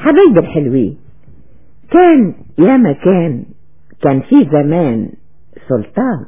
حبايب الحلوين كان يا مكان كان في زمان سلطان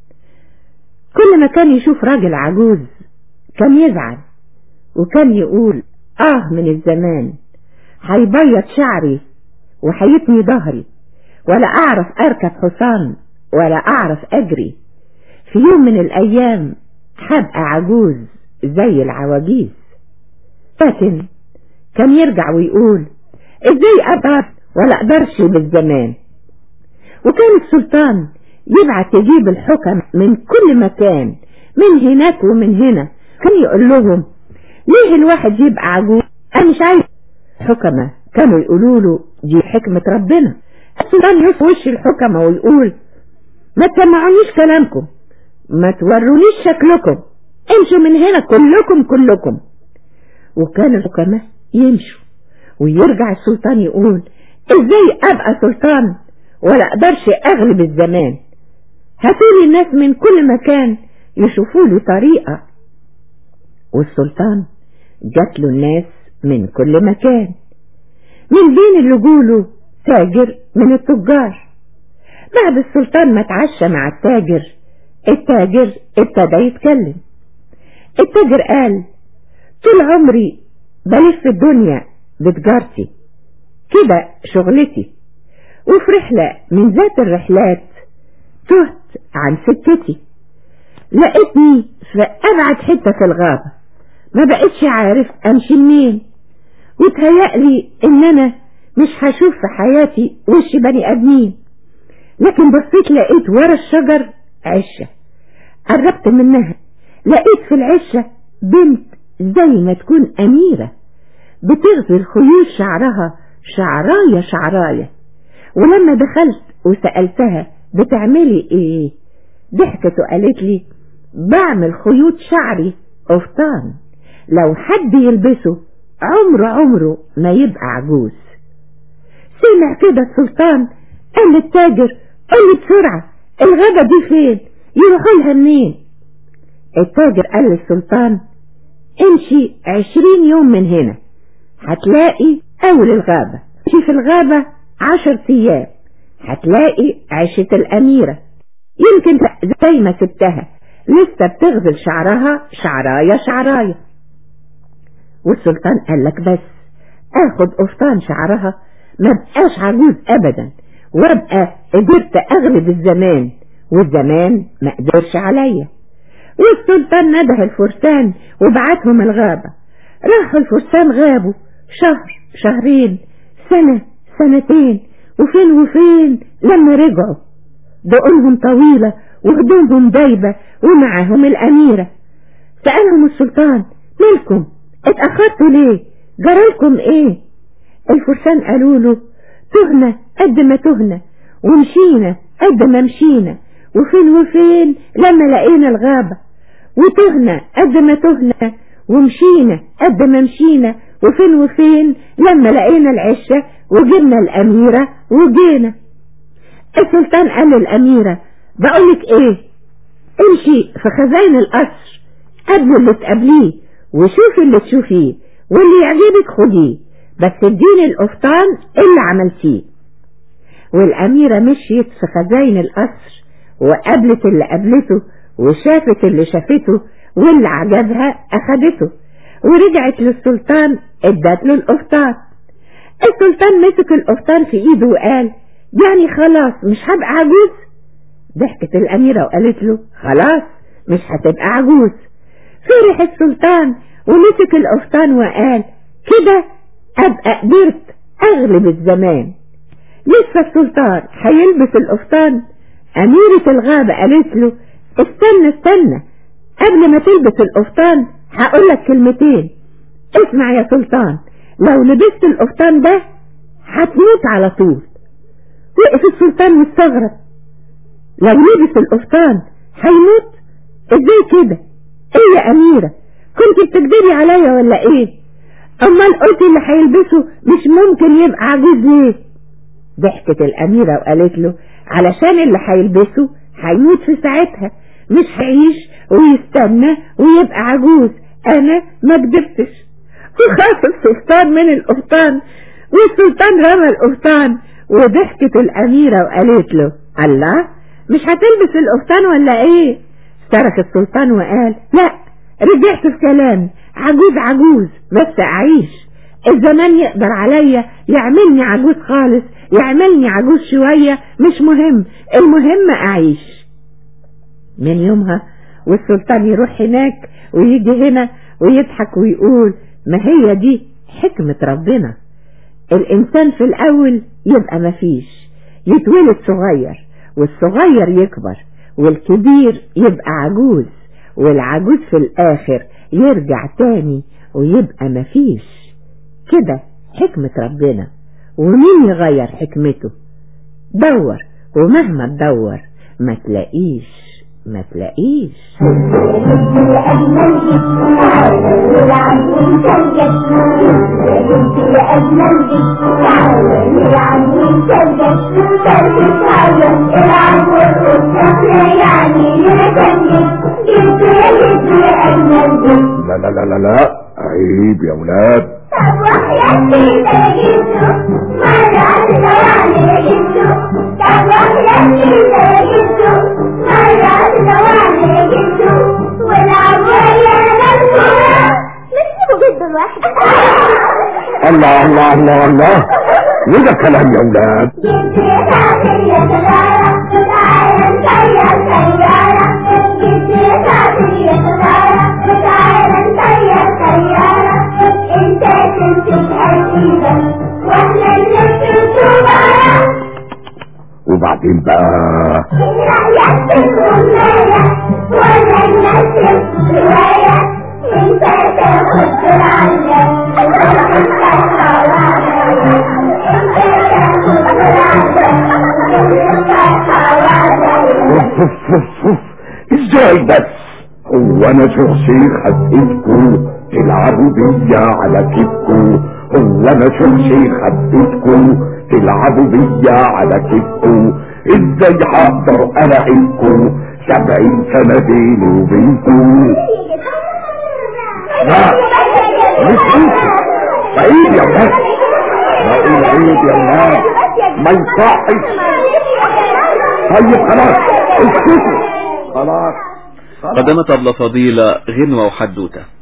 كل ما كان يشوف راجل عجوز كان يزعل وكان يقول اه من الزمان هيبيض شعري وهيتني ظهري ولا اعرف اركب حصان ولا اعرف اجري في يوم من الايام هبقى عجوز زي العواجيز لكن كان يرجع ويقول ازاي اقدر ولا اقدرش بالزمان وكان السلطان يبعت يجيب الحكم من كل مكان من هناك ومن هنا كان يقول لهم ليه الواحد يبقى عجوز انا مش عايز حكمة كانوا يقولوا له دي حكمة ربنا السلطان يص وش الحكمة ويقول ما تسمعونيش كلامكم ما تورونيش شكلكم امشوا من هنا كلكم كلكم وكان الحكماء يمشوا ويرجع السلطان يقول ازاي ابقى سلطان ولا اقدرش اغلب الزمان هاتولي الناس من كل مكان يشوفوا لي طريقة والسلطان جات له الناس من كل مكان من بين اللي جوله تاجر من التجار بعد السلطان ما اتعشى مع التاجر التاجر ابتدى يتكلم التاجر قال طول عمري بلف الدنيا بتجارتي كده شغلتي وفي رحلة من ذات الرحلات تهت عن سكتي لقيتني في أبعد حتة في الغابة ما بقتش عارف أمشي منين وتهيألي إن أنا مش هشوف في حياتي وش بني آدمين لكن بصيت لقيت ورا الشجر عشة قربت منها لقيت في العشة بنت زي ما تكون أميرة بتغزل خيوط شعرها شعراية شعراية ولما دخلت وسألتها بتعملي ايه ضحكت وقالت لي بعمل خيوط شعري قفطان لو حد يلبسه عمره عمره ما يبقى عجوز سمع كده السلطان قال للتاجر قال لي بسرعة الغابة دي فين يروحوا لها منين التاجر قال للسلطان امشي عشرين يوم من هنا هتلاقي اول الغابة امشي في الغابة عشر ايام هتلاقي عشة الاميرة يمكن زي ما سبتها لسه بتغزل شعرها شعراية شعراية والسلطان قال لك بس اخد قفطان شعرها ما بقاش عجوز ابدا وابقى قدرت اغلب الزمان والزمان ما قدرش عليا والسلطان نده الفرسان وبعتهم الغابة راحوا الفرسان غابوا شهر شهرين سنة سنتين وفين وفين لما رجعوا دقونهم طويلة وهدومهم دايبة ومعاهم الأميرة سألهم السلطان مالكم اتأخرتوا ليه جرالكم ايه الفرسان قالوا له تهنا قد ما تهنا ومشينا قد ما مشينا وفين وفين لما لقينا الغابة وتهنا قد ما تهنا ومشينا قد ما مشينا وفين وفين لما لقينا العشة وجبنا الأميرة وجينا السلطان قال للأميرة بقولك ايه امشي في خزائن القصر قبل اللي تقابليه وشوفي اللي تشوفيه واللي يعجبك خديه بس اديني القفطان اللي عملتيه والأميرة مشيت في خزائن القصر وقابلت اللي قابلته وشافت اللي شافته واللي عجبها أخدته ورجعت للسلطان ادت له القفطان السلطان مسك القفطان في ايده وقال يعني خلاص مش هبقى عجوز ضحكت الأميرة وقالت له خلاص مش هتبقى عجوز فرح السلطان ومسك القفطان وقال كده أبقى قدرت أغلب الزمان لسه السلطان هيلبس القفطان أميرة الغابة قالت له استنى استنى قبل ما تلبس القفطان هقول لك كلمتين اسمع يا سلطان لو لبست القفطان ده هتموت على طول وقف السلطان مستغرب لو لبس القفطان هيموت ازاي كده ايه يا اميرة كنت بتكدبي عليا ولا ايه امال قلت اللي هيلبسه مش ممكن يبقى عجوز ليه ضحكت الاميرة وقالت له علشان اللي هيلبسه هيموت في ساعتها مش هيعيش ويستنى ويبقى عجوز انا ما كدبتش وخاف السلطان من القفطان والسلطان رمى القفطان وضحكت الأميرة وقالت له الله مش هتلبس القفطان ولا ايه صرخ السلطان وقال لا رجعت في كلامي عجوز عجوز بس اعيش الزمان يقدر عليا يعملني عجوز خالص يعملني عجوز شوية مش مهم المهم اعيش من يومها والسلطان يروح هناك ويجي هنا ويضحك ويقول ما هي دي حكمة ربنا الإنسان في الأول يبقى مفيش يتولد صغير والصغير يكبر والكبير يبقى عجوز والعجوز في الآخر يرجع تاني ويبقى مفيش كده حكمة ربنا ومين يغير حكمته دور ومهما تدور ما تلاقيش ما تلاقيش لا لا لا لا لا عيب يا ولاد طب وحياتي ده جبته مرة الثواني جبته طب وحياتي ده جبته مرة الثواني جبته والعبوية مذكورة نسيبه جدا الواحد الله الله الله الله وده كلام يا ولاد جبت يا سيارة تعالى نسير سيارة جبت يا سيارة تعالى نسير سيارة انت تمسك حديدة واحنا نلف الشوارع وبعدين بقى رأيك في الغناية ولا ننزل رواية انت تاخد بالعلة انت تاخد اوف اوف اوف اوف ازاي بس هو انا شخصي خدتكو تلعبوا بيا على كتكو هو انا شخصي خدتكو تلعبوا بيا على كتكو ازاي هقدر الاقيكو سبعين سنة بيني وبينكو لا مش ممكن عيب يا ولاد بقول عيب يا ولاد ما يصحش طيب خلاص اسكتوا خلاص خلاص قدمت أبلة فضيلة غنوة وحدوتة